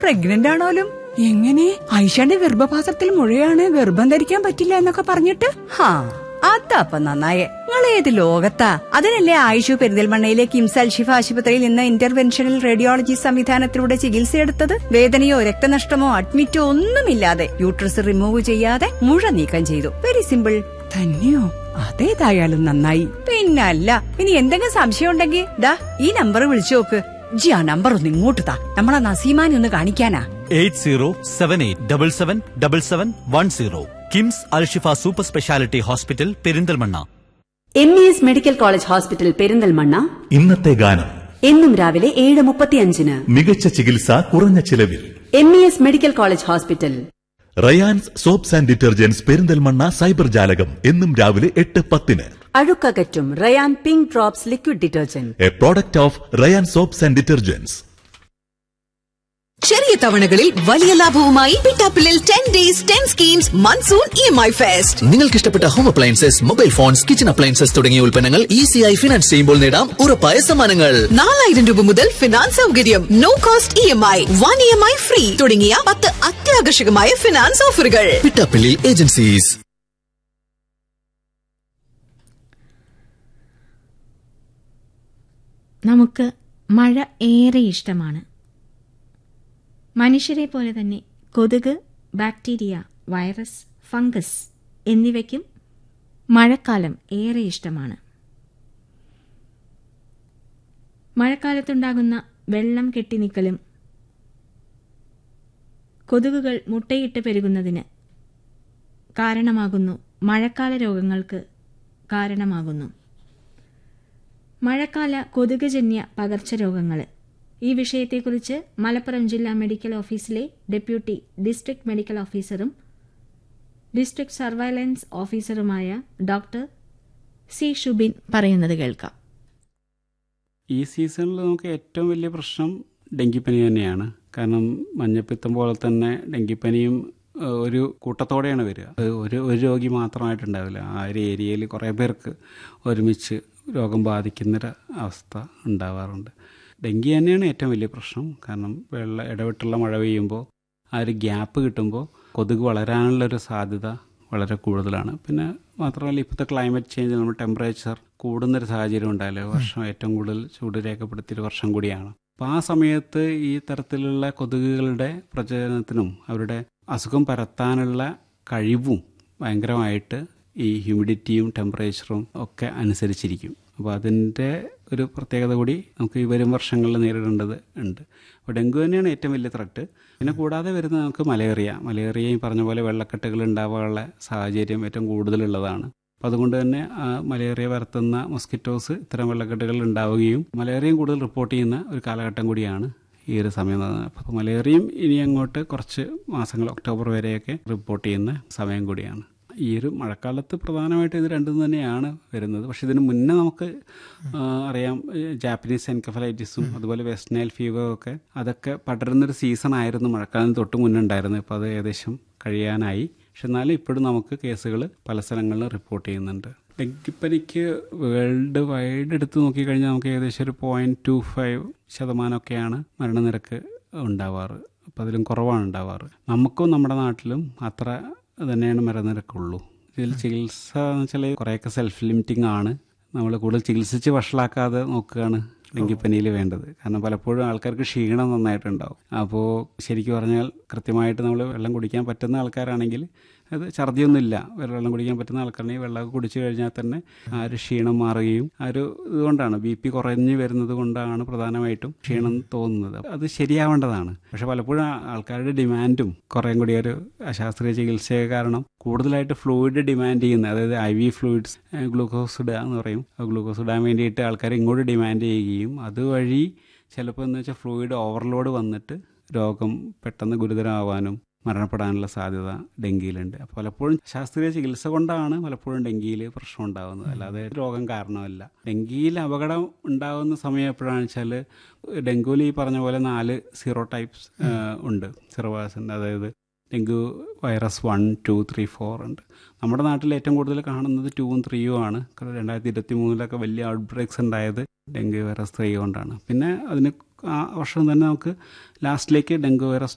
Pregnant ആണോലും എങ്ങനെ ഐഷയുടെ ഗർഭപാത്രത്തിൽ മുഴയാണ് ഗർഭം ധരിക്കാൻ പറ്റില്ല എന്നൊക്കെ പറഞ്ഞിട്ട് ഹാ അതപ്പ നന്നായേ നിങ്ങൾ ഏത് ലോകത്താ അതിനല്ലേ ആയിഷു പെരിന്തൽമണ്ണയിലെ കിംസ് അൽഷിഫ ആശുപത്രിയിൽ നിന്ന് ഇന്റർവെൻഷണൽ റേഡിയോളജി സംവിധാനത്തിലൂടെ ചികിത്സയെടുത്തത് വേദനയോ രക്തനഷ്ടമോ അഡ്മിറ്റോ ഒന്നുമില്ലാതെ യൂട്രസ് റിമൂവ് ചെയ്യാതെ മുഴ നീക്കം ചെയ്തു വെരി സിമ്പിൾ തന്നെയോ അതേതായാലും നന്നായി പിന്നല്ല ഇനി എന്തെങ്കിലും സംശയം ഉണ്ടെങ്കിൽ ദാ ഈ നമ്പർ വിളിച്ചു നോക്ക് ജി ആ നമ്പർ ഒന്ന് ഇങ്ങോട്ട് താ നമ്മളെ നസീമാനെ ഒന്ന് കാണിക്കാനാ eight zero seven eight double seven double seven one zero KIMS Alshifa super speciality hospital Perinthalmanna M E S medical college hospital Perinthalmanna ഇന്നത്തെ ഗാനം എന്നും രാവിലെ ഏഴ് മുപ്പത്തിയഞ്ചിന് മികച്ച ചികിത്സ കുറഞ്ഞ ചിലവിൽ M E S medical college hospital Rayans soaps and detergents Perinthalmanna cyber ജാലകം എന്നും രാവിലെ എട്ട് പത്തിന് അഴുക്കകറ്റും Rayan pink drops liquid detergent a product of Rayan soaps and detergents ചെറിയ തവണകളിൽ വലിയ ലാഭവുമായി പിറ്റാപ്പിളിൽ ten days ten schemes monsoon E M I fest നിങ്ങൾക്ക് ഇഷ്ടപ്പെട്ട home appliances mobile phones kitchen appliances തുടങ്ങിയ ഉൽപ്പന്നങ്ങൾ ഈസിയായി ഫിനാൻസ് ചെയ്യുമ്പോൾ നേടാം ഉറപ്പായ സമ്മാനങ്ങൾ നാലായിരം രൂപ മുതൽ ഫിനാൻസ് സൗകര്യം no cost E M I one E M I free തുടങ്ങിയ പത്ത് അത്യാകർഷകമായ ഫിനാൻസ് ഓഫറുകൾ പിട്ടാപ്പിള്ളി ഏജൻസീസ് നമുക്ക് മഴ ഏറെ ഇഷ്ടമാണ് മനുഷ്യരെ പോലെ തന്നെ കൊതുക് ബാക്ടീരിയ വൈറസ് ഫംഗസ് എന്നിവയ്ക്കും മഴക്കാലം ഏറെ ഇഷ്ടമാണ് മഴക്കാലത്തുണ്ടാകുന്ന വെള്ളം കെട്ടിനിക്കലും കൊതുകുകൾ മുട്ടയിട്ട് പെരുകുന്നതിന് കാരണമാകുന്നു മഴക്കാല രോഗങ്ങൾക്ക് കാരണമാകുന്നു മഴക്കാല കൊതുകുജന്യ പകർച്ചരോഗങ്ങൾ ഈ വിഷയത്തെക്കുറിച്ച് മലപ്പുറം ജില്ലാ മെഡിക്കൽ ഓഫീസിലെ ഡെപ്യൂട്ടി ഡിസ്ട്രിക്ട് മെഡിക്കൽ ഓഫീസറും ഡിസ്ട്രിക്ട് സർവൈലൻസ് ഓഫീസറുമായ ഡോക്ടർ സി ഷുബിൻ പറയുന്നത് കേൾക്കാം ഈ സീസണിൽ നമുക്ക് ഏറ്റവും വലിയ പ്രശ്നം ഡെങ്കിപ്പനി തന്നെയാണ് കാരണം മഞ്ഞപ്പിത്തം പോലെ തന്നെ ഡെങ്കിപ്പനിയും ഏഹ്, ഒരു കൂട്ടത്തോടെയാണ് വരിക അത് ഒരു ഒരു രോഗി മാത്രമായിട്ടുണ്ടാവില്ല ആ ഒരു ഏരിയയിൽ കുറേ പേർക്ക് ഒരുമിച്ച് രോഗം ബാധിക്കുന്നൊരു അവസ്ഥ ഉണ്ടാവാറുണ്ട് ഡെങ്കി തന്നെയാണ് ഏറ്റവും വലിയ പ്രശ്നം കാരണം വെള്ള ഇടവിട്ടുള്ള മഴ പെയ്യുമ്പോൾ ആ ഒരു ഗ്യാപ്പ് കിട്ടുമ്പോൾ കൊതുക് വളരാനുള്ളൊരു സാധ്യത വളരെ കൂടുതലാണ് പിന്നെ മാത്രമല്ല ഇപ്പോഴത്തെ ക്ലൈമറ്റ് ചേഞ്ച് നമ്മൾ ടെമ്പറേച്ചർ കൂടുന്നൊരു സാഹചര്യം ഉണ്ടായാലും വർഷം ഏറ്റവും കൂടുതൽ ചൂട് രേഖപ്പെടുത്തിയൊരു വർഷം കൂടിയാണ് അപ്പോൾ ആ സമയത്ത് ഈ തരത്തിലുള്ള കൊതുകുകളുടെ പ്രചരണത്തിനും അവരുടെ അസുഖം പരത്താനുള്ള കഴിവും ഭയങ്കരമായിട്ട് ഈ ഹ്യൂമിഡിറ്റിയും ടെമ്പറേച്ചറും ഒക്കെ അനുസരിച്ചിരിക്കും അപ്പോൾ അതിൻ്റെ ഒരു പ്രത്യേകത കൂടി നമുക്ക് ഈ വരും വർഷങ്ങളിൽ നേരിടേണ്ടത് ഉണ്ട് അപ്പോൾ ഡെങ്കു തന്നെയാണ് ഏറ്റവും വലിയ ത്രട്ട് പിന്നെ കൂടാതെ വരുന്ന നമുക്ക് മലേറിയ മലേറിയ ഈ പറഞ്ഞ പോലെ വെള്ളക്കെട്ടുകൾ ഉണ്ടാവാനുള്ള സാഹചര്യം ഏറ്റവും കൂടുതലുള്ളതാണ് അപ്പോൾ അതുകൊണ്ട് തന്നെ ആ മലേറിയ പരത്തുന്ന മൊസ്കിറ്റോസ് ഇത്തരം വെള്ളക്കെട്ടുകൾ ഉണ്ടാവുകയും മലേറിയയും കൂടുതൽ റിപ്പോർട്ട് ചെയ്യുന്ന ഒരു കാലഘട്ടം കൂടിയാണ് ഈ ഒരു സമയം എന്ന് പറയുന്നത്. അപ്പോൾ മലേറിയയും ഇനി അങ്ങോട്ട് കുറച്ച് മാസങ്ങൾ ഒക്ടോബർ വരെയൊക്കെ റിപ്പോർട്ട് ചെയ്യുന്ന സമയം കൂടിയാണ് ഈ ഒരു മഴക്കാലത്ത് പ്രധാനമായിട്ട് ഇത് രണ്ടും തന്നെയാണ് വരുന്നത് പക്ഷെ ഇതിന് മുന്നേ നമുക്ക് ആ, അറിയാം ഏ, ജാപ്പനീസ് എൻകഫലൈറ്റിസും അതുപോലെ വെസ്റ്റ് നൈൽ ഫീവറും ഒക്കെ അതൊക്കെ പടരുന്നൊരു സീസൺ ആയിരുന്നു മഴക്കാലം തൊട്ട് മുന്നേ ഉണ്ടായിരുന്നത് ഇപ്പോൾ അത് ഏകദേശം കഴിയാനായി പക്ഷെ എന്നാലും ഇപ്പോഴും നമുക്ക് കേസുകൾ പല സ്ഥലങ്ങളിലും റിപ്പോർട്ട് ചെയ്യുന്നുണ്ട് ഡെങ്കിപ്പനിക്ക് വേൾഡ് വൈഡ് എടുത്ത് നോക്കിക്കഴിഞ്ഞാൽ നമുക്ക് ഏകദേശം ഒരു പോയിന്റ് ടു ഫൈവ് ശതമാനമൊക്കെയാണ് മരണനിരക്ക് ഉണ്ടാവാറ് അപ്പോൾ അതിലും കുറവാണ് ഉണ്ടാവാറ് നമുക്കും നമ്മുടെ നാട്ടിലും അത്ര തന്നെയാണ് മരണനിരക്കുള്ളൂ ഇതിൽ ചികിത്സ എന്ന് വെച്ചാൽ കുറേയൊക്കെ സെൽഫ് ലിമിറ്റിംഗ് ആണ് നമ്മൾ കൂടുതൽ ചികിത്സിച്ച് വഷളാക്കാതെ നോക്കുകയാണ് ഡെങ്കിപ്പനിയിൽ വേണ്ടത് കാരണം പലപ്പോഴും ആൾക്കാർക്ക് ക്ഷീണം നന്നായിട്ടുണ്ടാവും അപ്പോൾ ശരിക്കും പറഞ്ഞാൽ കൃത്യമായിട്ട് നമ്മൾ വെള്ളം കുടിക്കാൻ പറ്റുന്ന ആൾക്കാരാണെങ്കിൽ അത് ഛർദിയൊന്നുമില്ല വെള്ളം കുടിക്കാൻ പറ്റുന്ന ആൾക്കാരാണെങ്കിൽ വെള്ളമൊക്കെ കുടിച്ചു കഴിഞ്ഞാൽ തന്നെ ആ ഒരു ക്ഷീണം മാറുകയും ആ ഒരു ഇതുകൊണ്ടാണ് ബി പി കുറഞ്ഞു വരുന്നത് കൊണ്ടാണ് പ്രധാനമായിട്ടും ക്ഷീണം തോന്നുന്നത് അത് ശരിയാവേണ്ടതാണ് പക്ഷെ പലപ്പോഴും ആ- ആൾക്കാരുടെ ഡിമാൻഡും കുറേം കൂടി ഒരു അശാസ്ത്രീയ ചികിത്സയെ കാരണം കൂടുതലായിട്ട് ഫ്ലൂയിഡ് ഡിമാൻഡ് ചെയ്യുന്നത് അതായത് ഐ വി ഫ്ലൂയിഡ്സ് ഗ്ലൂക്കോസ് ഇടുക എന്ന് പറയും ആ ഗ്ലൂക്കോസ് ഇടാൻ വേണ്ടിയിട്ട് ആൾക്കാർ ഇങ്ങോട്ട് ഡിമാൻഡ് ചെയ്യുകയും അതുവഴി ചിലപ്പോൾ എന്ന് വെച്ചാൽ ഫ്ലൂയിഡ് ഓവർലോഡ് വന്നിട്ട് രോഗം പെട്ടെന്ന് ഗുരുതരമാവാനും മരണപ്പെടാനുള്ള സാധ്യത ഡെങ്കിയിലുണ്ട് അപ്പോൾ പലപ്പോഴും ശാസ്ത്രീയ ചികിത്സ കൊണ്ടാണ് പലപ്പോഴും ഡെങ്കിയിൽ പ്രശ്നം ഉണ്ടാകുന്നത് അല്ലാതെ രോഗം കാരണമല്ല ഡെങ്കിയിൽ അപകടം ഉണ്ടാകുന്ന സമയം എപ്പോഴാണെന്ന് വെച്ചാൽ ഡെങ്കുവിൽ ഈ പറഞ്ഞ പോലെ നാല് സീറോ ടൈപ്സ് ഉണ്ട് സീറോ ഉണ്ട് അതായത് dengue virus one two three four ഉണ്ട് നമ്മുടെ നാട്ടിൽ ഏറ്റവും കൂടുതൽ കാണുന്നത് ടൂവും ത്രീയും ആണ് കാരണം രണ്ടായിരത്തി ഇരുപത്തി മൂന്നിലൊക്കെ വലിയ ഔട്ട് ബ്രേക്സ് ഉണ്ടായത് ഡെങ്കു വൈറസ് ത്രീ കൊണ്ടാണ് പിന്നെ അതിന് ആ വർഷം തന്നെ നമുക്ക് ലാസ്റ്റിലേക്ക് ഡെങ്കു വൈറസ്